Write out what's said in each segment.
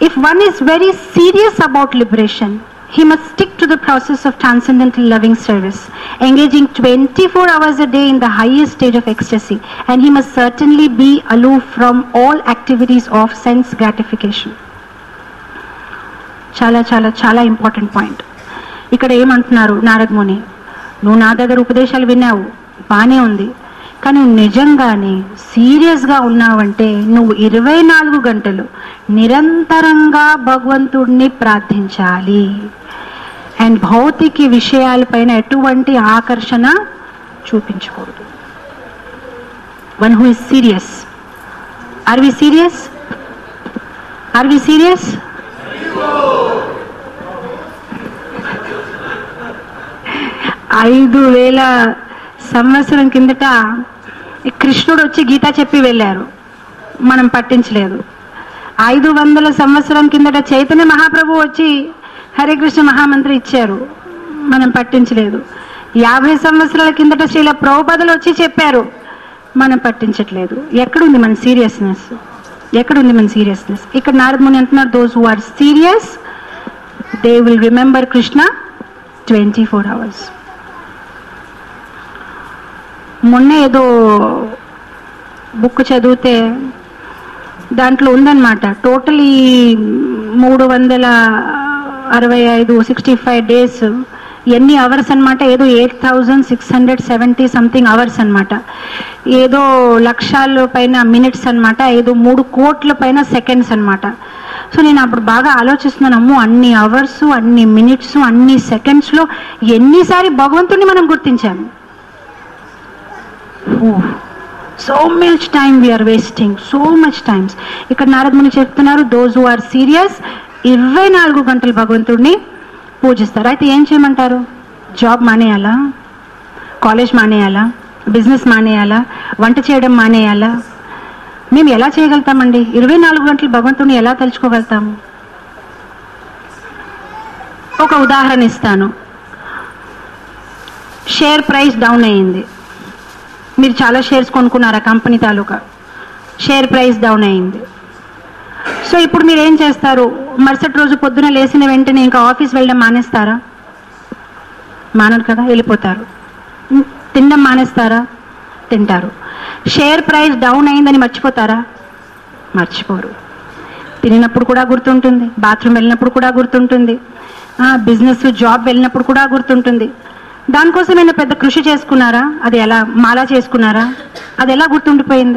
If one is very serious about liberation, he must stick to the process of transcendental loving service, engaging 24 hours a day in the highest stage of ecstasy, and he must certainly be aloof from all activities of sense gratification. చాలా చాలా చాలా important point ఇక్కడ ఏమంటున్నారు నారద్ ముని నువ్వు నా దగ్గర ఉపదేశాలు విన్నావు బానే ఉంది కానీ నువ్వు నిజంగానే సీరియస్గా ఉన్నావంటే నువ్వు ఇరవై నాలుగు గంటలు నిరంతరంగా భగవంతుడిని ప్రార్థించాలి అండ్ భౌతిక విషయాలపైన ఎటువంటి ఆకర్షణ చూపించకూడదు one who is serious are we serious are we serious ఐదు వేల సంవత్సరం కిందట ఈ కృష్ణుడు వచ్చి గీత చెప్పి వెళ్ళారు మనం పట్టించలేదు ఐదు వందల సంవత్సరం కిందట చైతన్య మహాప్రభు వచ్చి హరే కృష్ణ మహామంత్రి ఇచ్చారు మనం పట్టించలేదు యాభై సంవత్సరాల కిందట శ్రీల ప్రభుపదలు వచ్చి చెప్పారు మనం పట్టించట్లేదు ఎక్కడుంది మన సీరియస్నెస్ ఎక్కడుంది మన సీరియస్నెస్ ఇక్కడ నారదముని అంటున్నారు those who are serious they will remember Krishna twenty four hours మొన్న ఏదో బుక్ చదివితే దాంట్లో ఉందన్నమాట టోటల్ ఈ మూడు వందల అరవై ఐదు సిక్స్టీ ఫైవ్ డేస్ ఎన్ని అవర్స్ అన్నమాట ఏదో eight thousand six hundred seventy something hours అన్నమాట ఏదో లక్షల పైన మినిట్స్ అన్నమాట ఏదో మూడు కోట్ల పైన సెకండ్స్ అన్నమాట సో నేను అప్పుడు బాగా ఆలోచిస్తున్నాను అమ్మో అన్ని అవర్స్ అన్ని మినిట్స్ అన్ని సెకండ్స్లో ఎన్నిసారి భగవంతుని మనం గుర్తించాము so much time we're wasting so much times ఇక్కడ నారదముని చెప్తున్నారు దోస్ హు ఆర్ సీరియస్ ఇరవై నాలుగు గంటలు భగవంతుడిని పూజిస్తారు అయితే ఏం చేయమంటారు జాబ్ మానేయాలా కాలేజ్ మానేయాలా బిజినెస్ మానేయాలా వంట చేయడం మానేయాలా మేము ఎలా చేయగలుగుతామండి ఇరవై నాలుగు గంటలు భగవంతుడిని ఎలా తలుచుకోగలుగుతాము ఒక ఉదాహరణ ఇస్తాను షేర్ ప్రైస్ డౌన్ అయ్యింది మీరు చాలా షేర్స్ కొనుక్కున్నారు ఆ కంపెనీ తాలూకా షేర్ ప్రైస్ డౌన్ అయింది సో ఇప్పుడు మీరు ఏం చేస్తారు మరుసటి రోజు పొద్దున లేచిన వెంటనే ఇంకా ఆఫీస్ వెళ్ళడం మానేస్తారా మానరు కదా వెళ్ళిపోతారు ఉం, తినడం మానేస్తారా తింటారు షేర్ ప్రైస్ డౌన్ అయిందని మర్చిపోతారా మర్చిపోరు తిరిగినప్పుడు కూడా గుర్తుంటుంది బాత్రూమ్ వెళ్ళినప్పుడు కూడా గుర్తుంటుంది బిజినెస్ జాబ్ వెళ్ళినప్పుడు కూడా గుర్తుంటుంది దానికోసం ఏమైనా పెద్ద కృషి చేసుకున్నారా అది ఎలా మాలా చేసుకున్నారా అది ఎలా గుర్తుండిపోయింది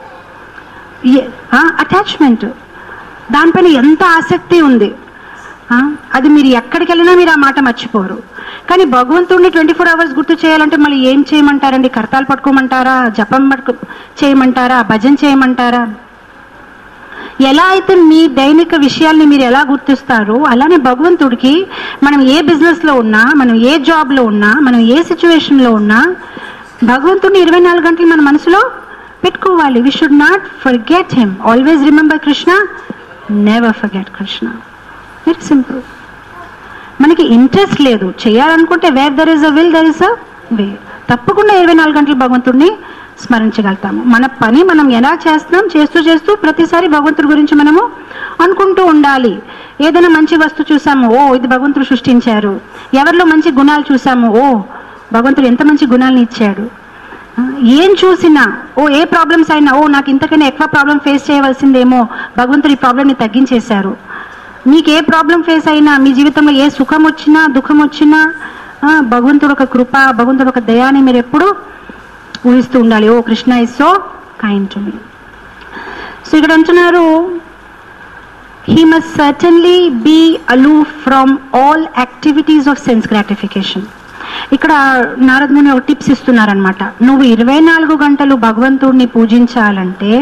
అటాచ్మెంట్ దానిపైన ఎంత ఆసక్తి ఉంది ఆ, అది మీరు ఎక్కడికి వెళ్ళినా మీరు ఆ మాట మర్చిపోరు కానీ భగవంతుడిని ట్వంటీ ఫోర్ అవర్స్ గుర్తు చేయాలంటే మళ్ళీ ఏం చేయమంటారండి కర్తాలు పట్టుకోమంటారా జపం పట్టుకో చేయమంటారా భజన చేయమంటారా ఎలా అయితే మీ దైనిక విషయాల్ని మీరు ఎలా గుర్తిస్తారో అలానే భగవంతుడికి మనం ఏ బిజినెస్ లో ఉన్నా మనం ఏ జాబ్ లో ఉన్నా మనం ఏ సిచ్యువేషన్ లో ఉన్నా భగవంతుడిని ఇరవై నాలుగు గంటలు మన మనసులో పెట్టుకోవాలి we should not forget him always remember Krishna never forget Krishna very simple మనకి ఇంట్రెస్ట్ లేదు చేయాలనుకుంటే where there is a will there is a way తప్పకుండా ఇరవై నాలుగు గంటలు భగవంతుడిని స్మరించగలుగుతాము మన పని మనం ఎలా చేస్తున్నాం చేస్తూ చేస్తూ ప్రతిసారి భగవంతుడి గురించి మనము అనుకుంటూ ఉండాలి ఏదైనా మంచి వస్తువు చూసాము ఓ ఇది భగవంతుడు సృష్టించారు ఎవరిలో మంచి గుణాలు చూసాము ఓ భగవంతుడు ఎంత మంచి గుణాలను ఇచ్చాడు ఆ, ఏం చూసినా ఓ ఏ ప్రాబ్లమ్స్ అయినా ఓ నాకు ఇంతకన్నా ఎక్కువ ప్రాబ్లం ఫేస్ చేయవలసిందేమో భగవంతుడు ఈ ప్రాబ్లమ్ని తగ్గించేశారు మీకు ఏ ప్రాబ్లం ఫేస్ అయినా మీ జీవితంలో ఏ సుఖం వచ్చినా దుఃఖం వచ్చినా ఆ, భగవంతుడు ఒక కృప భగవంతుడు ఒక దయాని మీరు ఎప్పుడు ఊహిస్తూ ఉండాలి oh Krishna is so kind to me so ఇక్కడ అంటున్నారు he must certainly be aloof from all activities of sense gratification ఇక్కడ నారద్ ముని ఒక టిప్స్ ఇస్తున్నారనమాట నువ్వు ఇరవై నాలుగు గంటలు భగవంతుడిని పూజించాలంటే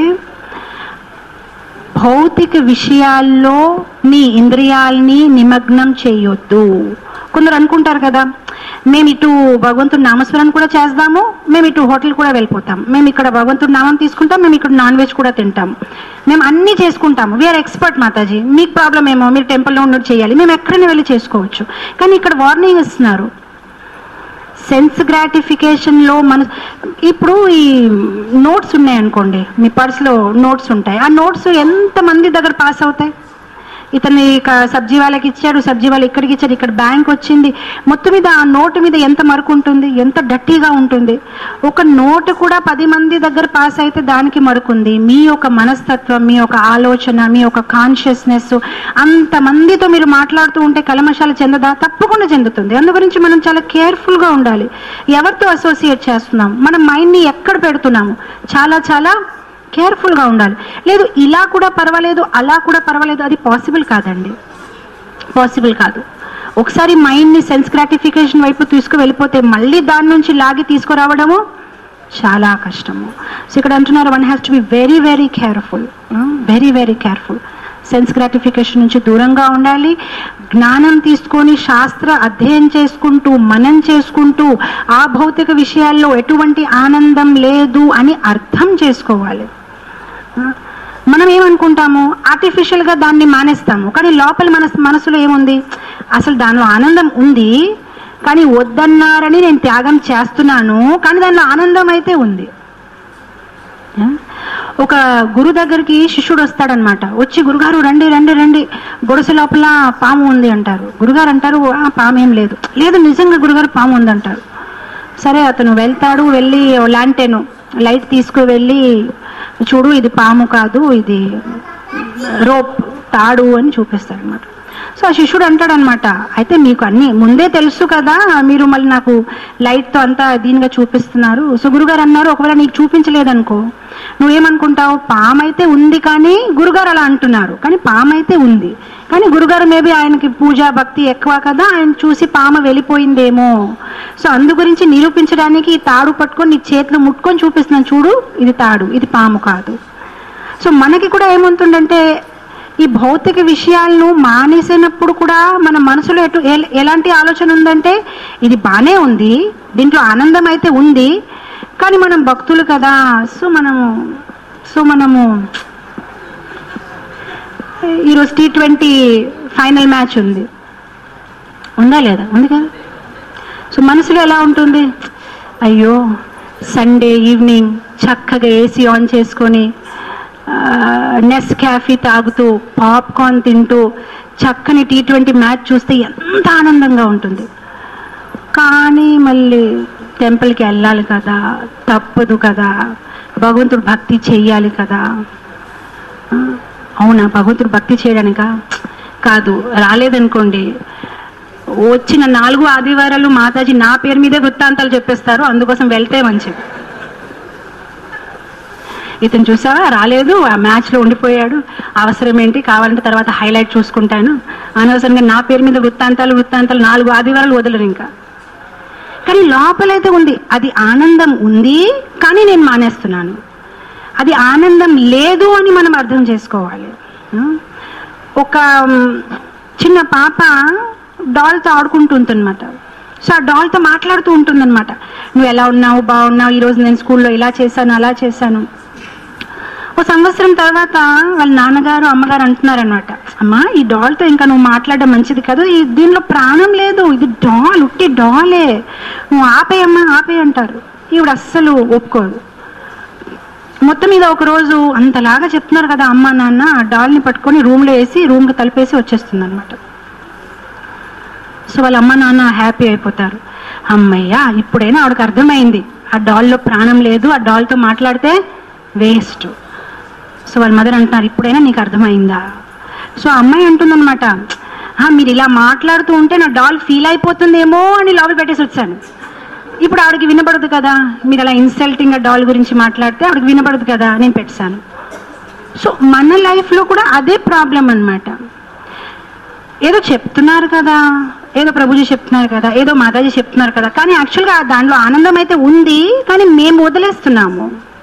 భౌతిక విషయాల్లో నీ ఇంద్రియాల్ని నిమగ్నం చేయొద్దు కొందరు అనుకుంటారు కదా మేము ఇటు భగవంతుడి నామస్మరణ కూడా చేద్దాము మేము ఇటు హోటల్ కూడా వెళ్ళిపోతాం మేము ఇక్కడ భగవంతుడి నామం తీసుకుంటాం మేము ఇక్కడ నాన్ వెజ్ కూడా తింటాం మేము అన్ని చేసుకుంటాము వీఆర్ ఎక్స్పర్ట్ మాతాజీ మీకు ప్రాబ్లం ఏమో మీరు టెంపుల్లో ఉన్నట్టు చేయాలి మేము ఎక్కడైనా వెళ్ళి చేసుకోవచ్చు కానీ ఇక్కడ వార్నింగ్ ఇస్తున్నారు సెన్స్ గ్రాటిఫికేషన్ లో మన ఇప్పుడు ఈ నోట్స్ ఉన్నాయి అనుకోండి మీ పర్స్ లో నోట్స్ ఉంటాయి ఆ నోట్స్ ఎంత మంది దగ్గర పాస్ అవుతాయి ఇతన్ని ఇక సబ్జీ వాళ్ళకి ఇచ్చాడు సబ్జీ వాళ్ళు ఇక్కడికి ఇచ్చాడు ఇక్కడ బ్యాంక్ వచ్చింది మొత్తం మీద ఆ నోటు మీద ఎంత మరకు ఉంటుంది ఎంత డట్టీగా ఉంటుంది ఒక నోటు కూడా పది మంది దగ్గర పాస్ అయితే దానికి మరుకుంది మీ యొక్క మనస్తత్వం మీ యొక్క ఆలోచన మీ యొక్క కాన్షియస్నెస్ అంత మందితో మీరు మాట్లాడుతూ ఉంటే కలమశాల చెందదా తప్పకుండా చెందుతుంది అందు గురించి మనం చాలా కేర్ఫుల్ గా ఉండాలి ఎవరితో అసోసియేట్ చేస్తున్నాం మన మైండ్ ని ఎక్కడ పెడుతున్నాము చాలా చాలా కేర్ఫుల్ గా ఉండాలి లేదు ఇలా కూడా పర్వాలేదు అలా కూడా పర్వాలేదు అది పాసిబుల్ కాదండి పాసిబుల్ కాదు ఒకసారి మైండ్ ని సెన్స్ గ్రాటిఫికేషన్ వైపు తీసుకు వెళ్ళిపోతే మళ్ళీ దాని నుంచి లాగి తీసుకురావడము చాలా కష్టము సో ఇక్కడ అంటున్నారు one has to be very very careful very very careful sense gratification నుంచి దూరంగా ఉండాలి జ్ఞానం తీసుకొని శాస్త్ర అధ్యయనం చేసుకుంటూ మనం చేసుకుంటూ ఆ భౌతిక విషయాల్లో ఎటువంటి ఆనందం లేదు అని అర్థం చేసుకోవాలి మనం ఏమనుకుంటాము ఆర్టిఫిషియల్ గా దాన్ని మానేస్తాము కానీ లోపల మన మనసులో ఏముంది అసలు దానిలో ఆనందం ఉంది కానీ వద్దన్నారని నేను త్యాగం చేస్తున్నాను కానీ దానిలో ఆనందం అయితే ఉంది ఆ? ఒక గురు దగ్గరికి శిష్యుడు వస్తాడనమాట వచ్చి గురుగారు రండి రండి రండి గొడుసు లోపల పాము ఉంది అంటారు గురుగారు అంటారు "ఆ, పాము ఏం లేదు లేదు నిజంగా గురుగారు పాము ఉంది అంటారు సరే అతను వెళ్తాడు వెళ్ళి లాంటేను లైట్ తీసుకు వెళ్ళి చూడు ఇది పాము కాదు ఇది రోప్ తాడు అని చూపిస్తాడు అనమాట సో ఆ శిష్యుడు అంటాడు అనమాట అయితే మీకు అన్ని ముందే తెలుసు కదా మీరు మళ్ళీ నాకు లైట్ తో అంతా దీనిగా చూపిస్తున్నారు సో గురుగారు అన్నారు ఒకవేళ నీకు చూపించలేదనుకో నువ్వేమనుకుంటావు పాము అయితే ఉంది కానీ గురుగారు అలా అంటున్నారు కానీ పాము అయితే ఉంది కానీ గురుగారు మేబీ ఆయనకి పూజా భక్తి ఎక్కువ కదా ఆయన చూసి పాము వెళ్ళిపోయిందేమో సో అందు గురించి నిరూపించడానికి ఈ తాడు పట్టుకొని నీ చేతిలో ముట్టుకొని చూపిస్తున్నాను చూడు ఇది తాడు ఇది పాము కాదు సో మనకి కూడా ఏముంటుందంటే ఈ భౌతిక విషయాలను మానేసినప్పుడు కూడా మన మనసులో ఎటు ఎల్- ఎలాంటి ఆలోచన ఉందంటే ఇది బానే ఉంది దీంట్లో ఆనందం అయితే ఉంది కానీ మనం భక్తులు కదా సో మనము సో మనము ఈరోజు టీ ట్వంటీ ఫైనల్ మ్యాచ్ ఉంది ఉందా లేదా ఉంది కదా సో మనసులో ఎలా ఉంటుంది అయ్యో సండే ఈవినింగ్ చక్కగా ఏసీ ఆన్ చేసుకొని నెస్ క్యాఫీ తాగుతూ పాప్కార్న్ తింటూ చక్కని టీ ట్వంటీ మ్యాచ్ చూస్తే ఎంత ఆనందంగా ఉంటుంది కానీ మళ్ళీ టెంపుల్కి వెళ్ళాలి కదా తప్పదు కదా భగవంతుడు భక్తి చెయ్యాలి కదా ఆ, అవునా భగవంతుడు భక్తి చేయడానికా కాదు రాలేదనుకోండి వచ్చిన నాలుగు ఆదివారాలు మాతాజీ నా పేరు మీదే వృత్తాంతాలు చెప్పేస్తారు అందుకోసం వెళ్తే మంచిది ఇతను చూసావా రాలేదు ఆ మ్యాచ్ లో ఉండిపోయాడు అవసరం ఏంటి కావాలంటే తర్వాత హైలైట్ చూసుకుంటాను అనవసరంగా నా పేరు మీద వృత్తాంతాలు వృత్తాంతాలు నాలుగు ఆదివారాలు వదలరు ఇంకా కానీ లోపలైతే ఉంది అది ఆనందం ఉంది కానీ నేను మానేస్తున్నాను అది ఆనందం లేదు అని మనం అర్థం చేసుకోవాలి ఆ? ఒక మ్, చిన్న పాప డాల్తో ఆడుకుంటూ ఉంటుందన్నమాట సో ఆ డాల్తో మాట్లాడుతూ ఉంటుందన్నమాట నువ్వు ఎలా ఉన్నావు బాగున్నావు ఈరోజు నేను స్కూల్లో ఇలా చేశాను అలా చేశాను ఓ సంవత్సరం తర్వాత వాళ్ళ నాన్నగారు అమ్మగారు అంటున్నారనమాట అమ్మా ఈ డాల్తో ఇంకా నువ్వు మాట్లాడడం మంచిది కదా ఈ దీనిలో ప్రాణం లేదు ఇది డాల్ ఉట్టి డాలే నువ్వు ఆపేయమ్మా ఆపే అంటారు ఈవిడ అస్సలు ఒప్పుకోదు మొత్తం మీద ఒక రోజు అంతలాగా చెప్తున్నారు కదా అమ్మ నాన్న ఆ డాల్ని పట్టుకొని రూమ్లో వేసి రూమ్కి తలిపేసి వచ్చేస్తుంది అనమాట సో వాళ్ళ అమ్మ నాన్న హ్యాపీ అయిపోతారు అమ్మయ్య ఇప్పుడైనా ఆవిడకి అర్థమైంది ఆ డాల్లో ప్రాణం లేదు ఆ డాల్తో మాట్లాడితే వేస్ట్ సో వాళ్ళ మదర్ అంటున్నారు ఇప్పుడైనా నీకు అర్థమైందా సో ఆ అమ్మాయి అంటుందన్నమాట "ఆ, మీరు ఇలా మాట్లాడుతూ ఉంటే నా డాల్ ఫీల్ అయిపోతుందేమో అని లోపల పెట్టేసి వచ్చాను ఇప్పుడు ఆవిడకి వినపడదు కదా మీరు అలా ఇన్సల్టింగ్ గా డాల్ గురించి మాట్లాడితే ఆవిడకి వినపడదు కదా నేను పెట్టాను సో మన లైఫ్ లో కూడా అదే ప్రాబ్లం అన్నమాట ఏదో చెప్తున్నారు కదా ఏదో ప్రభుజీ చెప్తున్నారు కదా ఏదో మాతాజీ చెప్తున్నారు కదా కానీ యాక్చువల్గా దాంట్లో ఆనందం అయితే ఉంది కానీ మేము వదిలేస్తున్నాము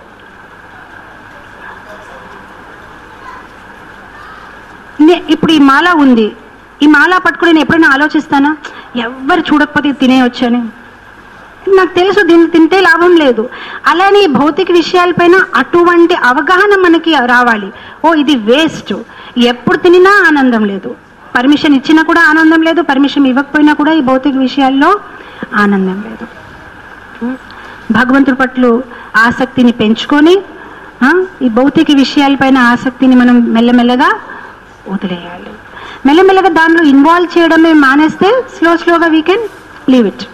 నే- ఇప్పుడు ఈ మాల ఉంది ఈ మాల పట్టుకుని నేను ఎప్పుడైనా ఆలోచిస్తానా ఎవ్వరు చూడకపోతే ఇది తినేయొచ్చని నాకు తెలుసు దీన్ని తింటే లాభం లేదు అలానే ఈ భౌతిక విషయాలపైన అటువంటి అవగాహన మనకి రావాలి ఓ ఇది వేస్ట్ ఎప్పుడు తినినా ఆనందం లేదు పర్మిషన్ ఇచ్చినా కూడా ఆనందం లేదు పర్మిషన్ ఇవ్వకపోయినా కూడా ఈ భౌతిక విషయాల్లో ఆనందం లేదు భగవంతుడి పట్ల ఆసక్తిని పెంచుకొని ఆ, ఈ భౌతిక విషయాలపైన ఆసక్తిని మనం మెల్లమెల్లగా వదిలేయాలి మెల్లమెల్లగా దానిలో ఇన్వాల్వ్ చేయడమే మానేస్తే స్లో స్లోగా వీ కెన్ లీవ్ ఇట్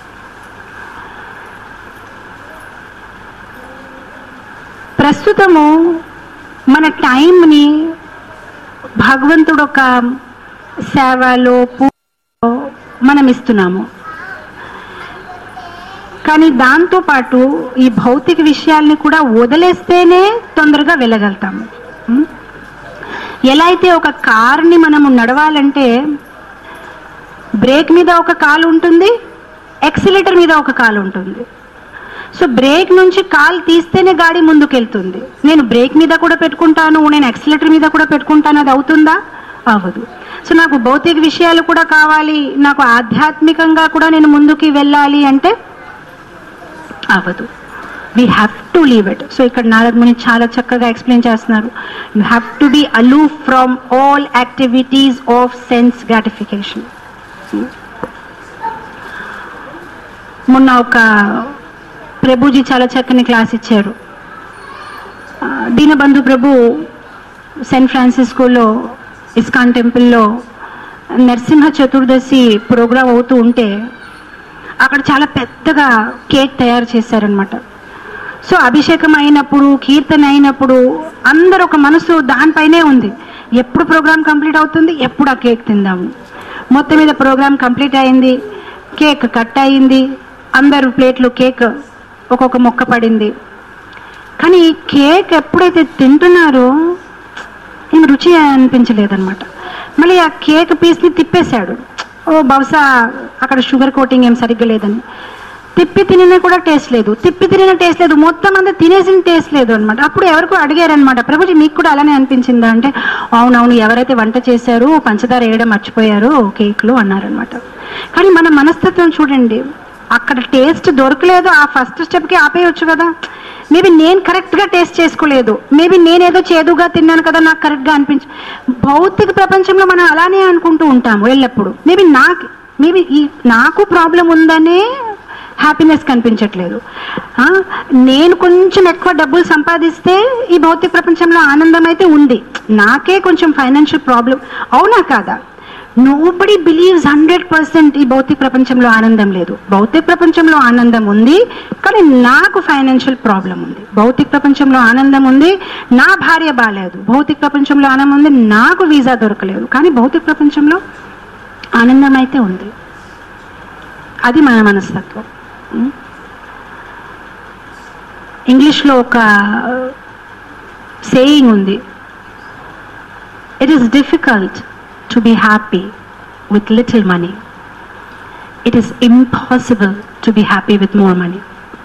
ప్రస్తుతము మన టైంని భగవంతుడు ఒక సేవలో పూజలో మనం ఇస్తున్నాము కానీ దాంతో పాటు ఈ భౌతిక విషయాల్ని కూడా వదిలేస్తేనే తొందరగా వెళ్ళగలుగుతాము ఉం? ఎలా అయితే ఒక కార్ని మనము నడవాలంటే బ్రేక్ మీద ఒక కాలు ఉంటుంది ఎక్సిలేటర్ మీద ఒక కాలు ఉంటుంది సో బ్రేక్ నుంచి కాలు తీస్తేనే గాడి ముందుకెళ్తుంది నేను బ్రేక్ మీద కూడా పెట్టుకుంటాను నేను ఎక్సిలేటర్ మీద కూడా పెట్టుకుంటాను అది అవుతుందా అవ్వదు సో నాకు భౌతిక విషయాలు కూడా కావాలి నాకు ఆధ్యాత్మికంగా కూడా నేను ముందుకి వెళ్ళాలి అంటే అవ్వదు we have to leave it so ఇక్కడ నారద్ ముని చాలా చక్కగా ఎక్స్ప్లెయిన్ చేస్తున్నారు you have to be aloof from all activities of sense gratification మొన్న ఒక ప్రభుజీ చాలా చక్కని క్లాస్ ఇచ్చారు ఆ, దీనబంధు ప్రభు సెయింట్ ఫ్రాన్సిస్కోలో ఇస్కాన్ టెంపుల్లో నరసింహ చతుర్దశి ప్రోగ్రాం అవుతూ ఉంటే అక్కడ చాలా పెద్దగా కేక్ తయారు చేశారనమాట సో అభిషేకం అయినప్పుడు కీర్తన అయినప్పుడు అందరు ఒక మనసు దానిపైనే ఉంది ఎప్పుడు ప్రోగ్రామ్ కంప్లీట్ అవుతుంది ఎప్పుడు ఆ కేక్ తిందాము మొత్తం మీద ప్రోగ్రామ్ కంప్లీట్ అయింది కేక్ కట్ అయింది అందరు ప్లేట్లు కేక్ ఒక్కొక్క మొక్క పడింది కానీ ఈ కేక్ ఎప్పుడైతే తింటున్నారో ఏం రుచి అనిపించలేదన్నమాట మళ్ళీ ఆ కేక్ పీస్ని తిప్పేశాడు ఓ బహుశా అక్కడ షుగర్ కోటింగ్ ఏం సరిగ్గా లేదని తిప్పి తినిన కూడా టేస్ట్ లేదు తిప్పి తినిన టేస్ట్ లేదు మొత్తం అంతా తినేసిన టేస్ట్ లేదు అనమాట అప్పుడు ఎవరికో అడిగారనమాట ప్రభుజీ మీకు కూడా అలానే అనిపించిందా అంటే అవునవును ఎవరైతే వంట చేశారు పంచదార వేయడం మర్చిపోయారు కేక్లో అన్నారనమాట కానీ మన మనస్తత్వం చూడండి అక్కడ టేస్ట్ దొరకలేదు ఆ ఫస్ట్ స్టెప్కి ఆపేయొచ్చు కదా మేబీ నేను కరెక్ట్గా టేస్ట్ చేసుకోలేదు మేబీ నేనేదో చేదుగా తిన్నాను కదా నాకు కరెక్ట్గా అనిపించ భౌతిక ప్రపంచంలో మనం అలానే అనుకుంటూ ఉంటాము ఎల్లప్పుడు మేబీ నాకు మేబీ ఈ నాకు ప్రాబ్లం ఉందనే హ్యాపీనెస్ కనిపించట్లేదు ఆ, నేను కొంచెం ఎక్కువ డబ్బులు సంపాదిస్తే ఈ భౌతిక ప్రపంచంలో ఆనందం అయితే ఉంది నాకే కొంచెం ఫైనాన్షియల్ ప్రాబ్లం అవునా కాదా నోబడి బిలీవ్స్ హండ్రెడ్ పర్సెంట్ ఈ భౌతిక ప్రపంచంలో ఆనందం లేదు భౌతిక ప్రపంచంలో ఆనందం ఉంది కానీ నాకు ఫైనాన్షియల్ ప్రాబ్లం ఉంది భౌతిక ప్రపంచంలో ఆనందం ఉంది నా భార్య బాగాలేదు భౌతిక ప్రపంచంలో ఆనందం ఉంది నాకు వీసా దొరకలేదు కానీ భౌతిక ప్రపంచంలో ఆనందం అయితే ఉంది అది మన మనస్తత్వం ఉం? ఇంగ్లీష్లో ఒక సేయింగ్ ఉంది it is difficult to be happy with little money it is impossible to be happy with more money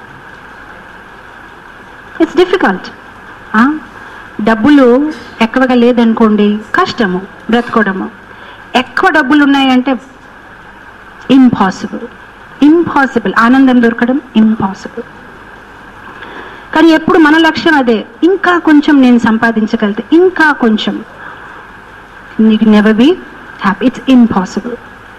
it's difficult డబ్బులు ఎక్కువగా లేదనుకోండి కష్టము బ్రతకడము ఎక్కువ డబ్బులు ఉన్నాయంటే ఇంపాసిబుల్ ఇంపాసిబుల్ ఆనందం దొరకడం ఇంపాసిబుల్ కానీ ఎప్పుడు మన లక్ష్యం అదే ఇంకా కొంచెం నేను సంపాదించగలిగితే ఇంకా కొంచెం నీకు never be happy it's impossible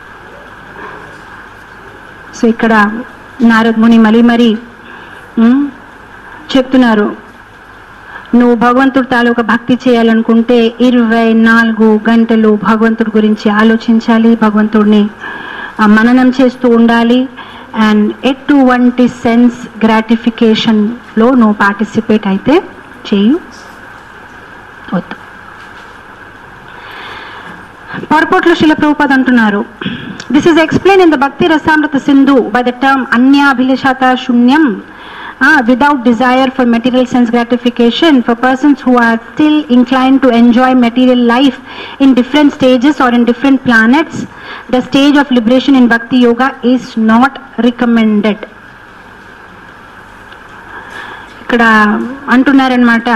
so ఇక్కడ నారద్ ముని మళ్ళీ మరి ఉమ్, చెప్తున్నారు నువ్వు భగవంతుడి తాలూకా భక్తి చేయాలనుకుంటే ఇరవై నాలుగు గంటలు భగవంతుడి గురించి ఆలోచించాలి భగవంతుడిని ఆ, మననం చేస్తూ ఉండాలి అండ్ ఎటువంటి సెన్స్ గ్రాటిఫికేషన్లో నువ్వు పార్టిసిపేట్ అయితే చేయు వద్దు పొరపాట్లు శిల ప్రభుపాద్ అంటున్నారు this is explain in the Bhakti Rasamrita Sindhu by the term అన్యాభిలషత శూన్యం without desire for material sense gratification for persons who are still inclined to enjoy material life in different stages or in different planets the stage of liberation in bhakti yoga is not recommended ఇక్కడ అంటున్నారనమాట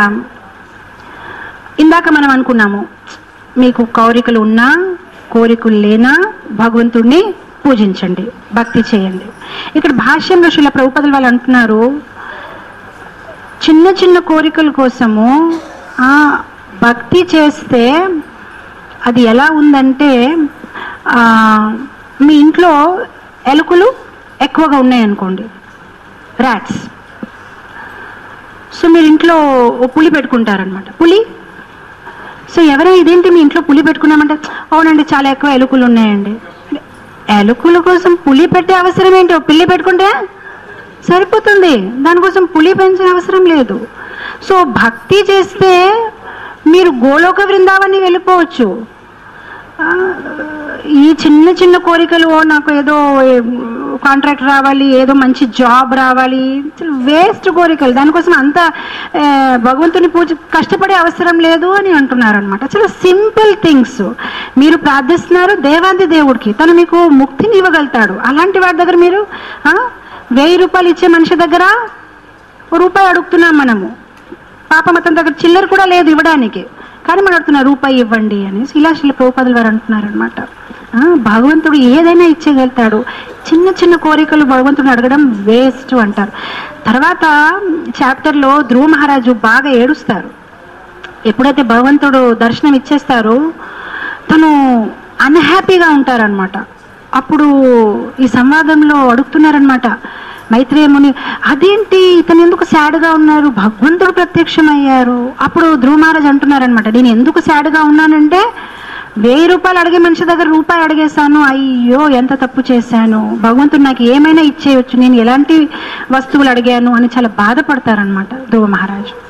ఇందాక మనం అనుకున్నాము మీకు కోరికలు ఉన్నా కోరికలు లేనా భగవంతుడిని పూజించండి భక్తి చేయండి ఇక్కడ భాష్యంలో శిల ప్రభుపదులు వాళ్ళు అంటున్నారు చిన్న చిన్న కోరికల కోసము ఆ భక్తి చేస్తే అది ఎలా ఉందంటే ఆ, మీ ఇంట్లో ఎలుకలు ఎక్కువగా ఉన్నాయనుకోండి ర్యాట్స్ సో మీరు ఇంట్లో ఓ పులి పెట్టుకుంటారనమాట పులి సో ఎవరో ఇదేంటి మీ ఇంట్లో పులి పెట్టుకున్నామంటే అవునండి చాలా ఎక్కువ ఎలుకలు ఉన్నాయండి ఎలుకల కోసం పులి పెట్టే అవసరం ఏంటి ఓ పిల్లి పెట్టుకుంటే సరిపోతుంది దానికోసం పులి పెంచిన అవసరం లేదు సో భక్తి చేస్తే మీరు గోలోక బృందావని వెళ్ళిపోవచ్చు ఆ, ఈ చిన్న చిన్న కోరికలు ఓ నాకు ఏదో కాంట్రాక్ట్ రావాలి ఏదో మంచి జాబ్ రావాలి వేస్ట్ కోరికలు దానికోసం అంత ఆ, భగవంతుని పూజ కష్టపడే అవసరం లేదు అని అంటున్నారు అనమాట చాలా సింపుల్ థింగ్స్ మీరు ప్రార్థిస్తున్నారు దేవాది దేవుడికి తను మీకు ముక్తిని ఇవ్వగలుగుతాడు అలాంటి వాడి దగ్గర మీరు ఆ, వెయ్యి రూపాయలు ఇచ్చే మనిషి దగ్గర ఓ రూపాయి అడుగుతున్నాం మనము పాపం అతని దగ్గర చిల్లర కూడా లేదు ఇవ్వడానికి కానీ మనం అడుగుతున్నా రూపాయి ఇవ్వండి అని శిలాశిల ప్రభుపదులు వారు అంటున్నారు అనమాట భగవంతుడు ఏదైనా ఇచ్చేయగలుగుతాడు చిన్న చిన్న కోరికలు భగవంతుడు అడగడం వేస్ట్ అంటారు తర్వాత చాప్టర్లో ధ్రువ మహారాజు బాగా ఏడుస్తారు ఎప్పుడైతే భగవంతుడు దర్శనం ఇచ్చేస్తారో తను అన్హ్యాపీగా ఉంటారనమాట అప్పుడు ఈ సంవాదంలో అడుగుతున్నారనమాట మైత్రేయ ముని అదేంటి ఇతను ఎందుకు సాడ్గా ఉన్నారు భగవంతుడు ప్రత్యక్షమయ్యారు అప్పుడు ధ్రువ మహారాజ్ అంటున్నారనమాట నేను ఎందుకు సాడ్గా ఉన్నానంటే వెయ్యి రూపాయలు అడిగే మనిషి దగ్గర రూపాయి అడిగేశాను అయ్యో ఎంత తప్పు చేశాను భగవంతుడు నాకు ఏమైనా ఇచ్చేయచ్చు నేను ఎలాంటి వస్తువులు అడిగాను అని చాలా బాధపడతారనమాట ధ్రువ మహారాజు